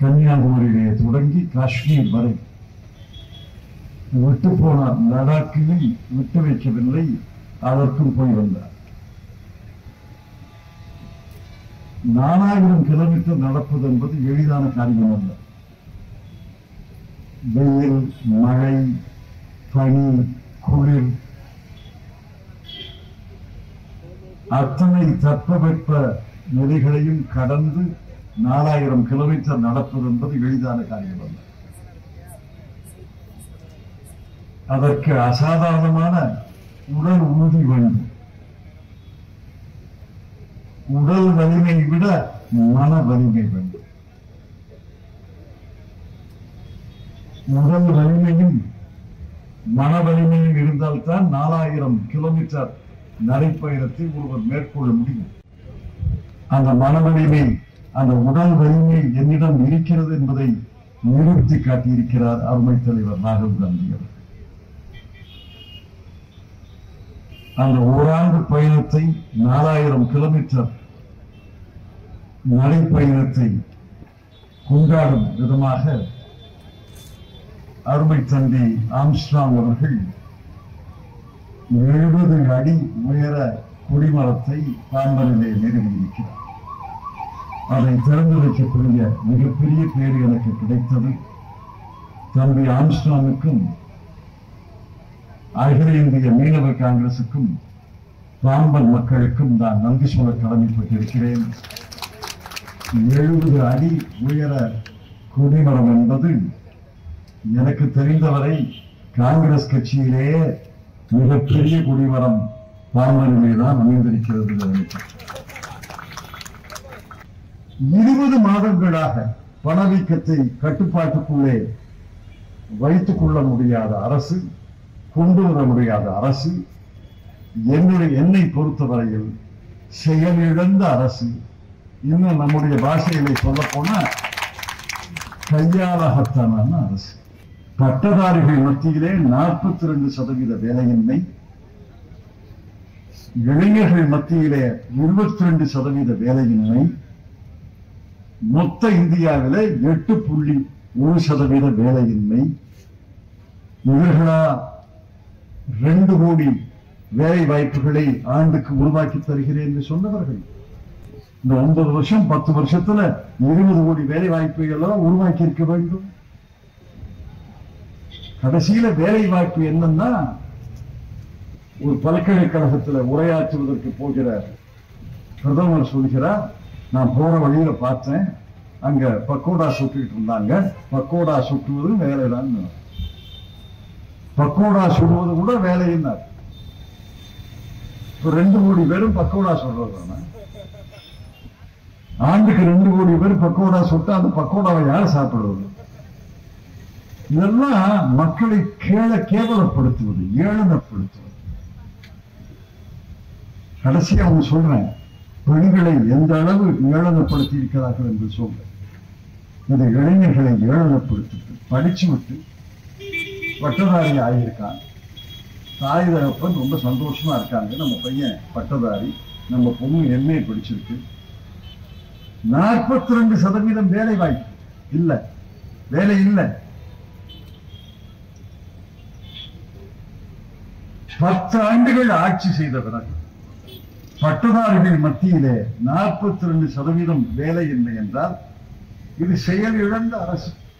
கன்னியாகுமரியிலே தொடங்கி காஷ்மீர் வரை விட்டு போன லடாக்கில் விட்டு வைக்கவில்லை அதற்கும் போய் வந்தார் நாலாயிரம் கிலோமீட்டர் நடப்பது என்பது எளிதான காரியம் அல்ல வெயில் மழை பனி குளிர் அத்தனை தட்பவெப்ப நிலைகளையும் கடந்து நாலாயிரம் கிலோமீட்டர் நடப்பது என்பது எளிதான காரியம் அல்ல அதற்கு அசாதாரணமான உடல் உறுதி வேண்டும் உடல் வலிமை விட மன வலிமை வேண்டும் உடல் வலிமையும் மன வலிமையும் இருந்தால்தான் நாலாயிரம் கிலோமீட்டர் நடைப்பயணத்தை ஒருவர் மேற்கொள்ள முடியும் அந்த மன வலிமை அந்த உடல் வலிமை என்னிடம் இருக்கிறது என்பதை நிரூபித்து காட்டியிருக்கிறார் அருமை தலைவர் ராகுல் காந்தி அவர்கள் அந்த ஓராண்டு பயணத்தை நாலாயிரம் கிலோமீட்டர் நடைப்பயணத்தை கொண்டாடும் விதமாக அருமை தந்தை ஆம்ஸ்ட்ராங் அவர்கள் எழுபது அடி உயர குடிமரத்தை பாம்பனிலே நிறுவியிருக்கிறார் அதை திறந்து வைக்கக்கூடிய மிகப்பெரிய பேர் எனக்கு கிடைத்தது தம்பி ஆம்ஸ்ட்ராங்குக்கும் அகில இந்திய மீனவ காங்கிரசுக்கும் பாம்பன் மக்களுக்கும் நான் நன்றி சொல்ல கடமைப்பட்டிருக்கிறேன் எழுபது அடி உயர குடிமரம் என்பது எனக்கு தெரிந்தவரை காங்கிரஸ் கட்சியிலேயே மிகப்பெரிய குடிமரம் பாம்பனிலே தான் அமைந்திருக்கிறது என்று நினைக்கிறேன் இருபது மாதங்களாக பணவீக்கத்தை கட்டுப்பாட்டுக்குள்ளே வைத்துக் கொள்ள முடியாத அரசு கொண்டு வர முடியாத அரசு என்னுடைய என்னை பொறுத்தவரையில் செயலிழந்த அரசு இன்னும் நம்முடைய பாஷையிலே சொல்ல போனா கையாளகத்தனான அரசு பட்டதாரிகள் மத்தியிலே நாற்பத்தி ரெண்டு சதவீத வேலையின்மை இளைஞர்கள் மத்தியிலே இருபத்தி ரெண்டு சதவீத வேலையின்மை மொத்த இந்தியாவிலே எட்டு புள்ளி ஒரு சதவீத வேலையின்மை இவர்களா ரெண்டு கோடி வேலை வாய்ப்புகளை ஆண்டுக்கு உருவாக்கி தருகிறேன் என்று சொன்னவர்கள் இந்த ஒன்பது வருஷம் பத்து வருஷத்துல இருபது கோடி வேலை வாய்ப்புகள் எல்லாம் உருவாக்கி இருக்க வேண்டும் கடைசியில வேலை வாய்ப்பு என்னன்னா ஒரு பல்கலைக்கழகத்துல உரையாற்றுவதற்கு போகிற பிரதமர் சொல்கிறார் நான் போற வழியில பார்த்தேன் அங்க பக்கோடா சுட்டுக்கிட்டு இருந்தாங்க பக்கோடா சுட்டுவது வேலைதான் பக்கோடா சுடுவது கூட வேலையினார் இப்ப ரெண்டு கோடி பேரும் பக்கோடா சொல்றது ஆண்டுக்கு ரெண்டு கோடி பேர் பக்கோடா சுட்டு அந்த பக்கோடாவை யார் சாப்பிடுறது இதெல்லாம் மக்களை கேள கேவலப்படுத்துவது ஏளனப்படுத்துவது கடைசியா அவங்க சொல்றேன் பெண்களை எந்த அளவு ஏளனப்படுத்தி இருக்கிறார்கள் என்று சொல்றேன் இந்த இளைஞர்களை ஏளனப்படுத்திட்டு படிச்சு விட்டு பட்டதாரி ஆகியிருக்கான் தாய் தகப்பன் ரொம்ப சந்தோஷமா இருக்காங்க நம்ம பையன் பட்டதாரி நம்ம பொண்ணு எம்ஏ படிச்சிருக்கு நாற்பத்தி ரெண்டு சதவீதம் வேலை வாய்ப்பு இல்ல வேலை இல்லை பத்து ஆண்டுகள் ஆட்சி செய்த பிறகு பட்டதாரிகள் மத்தியிலே நாற்பத்தி ரெண்டு சதவீதம் வேலை இல்லை என்றால் இது செயல் இழந்த அரசு